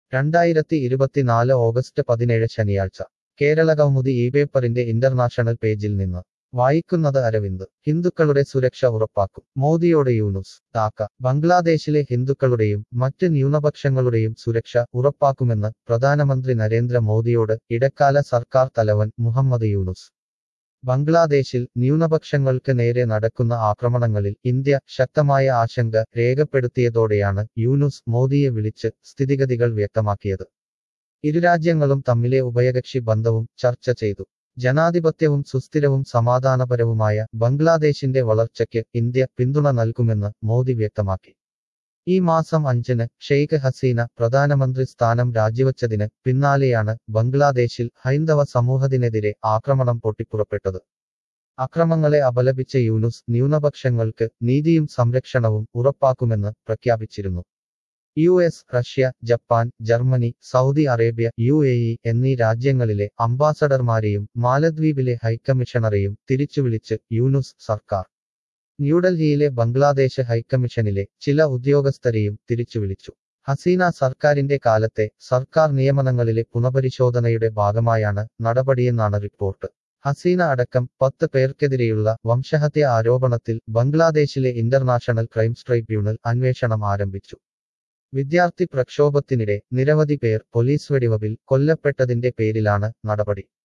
രണ്ടായിരത്തി ഇരുപത്തിനാല് ഓഗസ്റ്റ് പതിനേഴ് ശനിയാഴ്ച കേരള കൗമുദി ഈ പേപ്പറിന്റെ ഇന്റർനാഷണൽ പേജിൽ നിന്ന് വായിക്കുന്നത് അരവിന്ദ് ഹിന്ദുക്കളുടെ സുരക്ഷ ഉറപ്പാക്കും മോദിയോട് യൂനുസ് ധാക്ക ബംഗ്ലാദേശിലെ ഹിന്ദുക്കളുടെയും മറ്റ് ന്യൂനപക്ഷങ്ങളുടെയും സുരക്ഷ ഉറപ്പാക്കുമെന്ന് പ്രധാനമന്ത്രി നരേന്ദ്ര മോദിയോട് ഇടക്കാല സർക്കാർ തലവൻ മുഹമ്മദ് യൂനുസ് ബംഗ്ലാദേശിൽ ന്യൂനപക്ഷങ്ങൾക്ക് നേരെ നടക്കുന്ന ആക്രമണങ്ങളിൽ ഇന്ത്യ ശക്തമായ ആശങ്ക രേഖപ്പെടുത്തിയതോടെയാണ് യൂനുസ് മോദിയെ വിളിച്ച് സ്ഥിതിഗതികൾ വ്യക്തമാക്കിയത് ഇരുരാജ്യങ്ങളും തമ്മിലെ ഉഭയകക്ഷി ബന്ധവും ചർച്ച ചെയ്തു ജനാധിപത്യവും സുസ്ഥിരവും സമാധാനപരവുമായ ബംഗ്ലാദേശിന്റെ വളർച്ചയ്ക്ക് ഇന്ത്യ പിന്തുണ നൽകുമെന്ന് മോദി വ്യക്തമാക്കി ഈ മാസം അഞ്ചിന് ഷെയ്ഖ് ഹസീന പ്രധാനമന്ത്രി സ്ഥാനം രാജിവച്ചതിന് പിന്നാലെയാണ് ബംഗ്ലാദേശിൽ ഹൈന്ദവ സമൂഹത്തിനെതിരെ ആക്രമണം പൊട്ടിപ്പുറപ്പെട്ടത് അക്രമങ്ങളെ അപലപിച്ച യൂനുസ് ന്യൂനപക്ഷങ്ങൾക്ക് നീതിയും സംരക്ഷണവും ഉറപ്പാക്കുമെന്ന് പ്രഖ്യാപിച്ചിരുന്നു U S Russia Japan Germany Saudi Arabia U A E എന്നീ രാജ്യങ്ങളിലെ അംബാസഡർമാരെയും മാലദ്വീപിലെ ഹൈക്കമ്മീഷണറെയും തിരിച്ചുവിളിച്ച് യൂനുസ് സർക്കാർ ന്യൂഡൽഹിയിലെ ബംഗ്ലാദേശ് ഹൈക്കമ്മീഷനിലെ ചില ഉദ്യോഗസ്ഥരെയും തിരിച്ചുവിളിച്ചു ഹസീന സർക്കാരിന്റെ കാലത്തെ സർക്കാർ നിയമനങ്ങളിലെ പുനഃപരിശോധനയുടെ ഭാഗമായാണ് നടപടിയെന്നാണ് റിപ്പോർട്ട് ഹസീന അടക്കം പത്ത് പേർക്കെതിരെയുള്ള വംശഹത്യ ആരോപണത്തിൽ ബംഗ്ലാദേശിലെ ഇന്റർനാഷണൽ ക്രൈംസ് ട്രൈബ്യൂണൽ അന്വേഷണം ആരംഭിച്ചു വിദ്യാർത്ഥി പ്രക്ഷോഭത്തിനിടെ നിരവധി പേർ പോലീസ് വെടിവപ്പിൽ കൊല്ലപ്പെട്ടതിന്റെ പേരിലാണ് നടപടി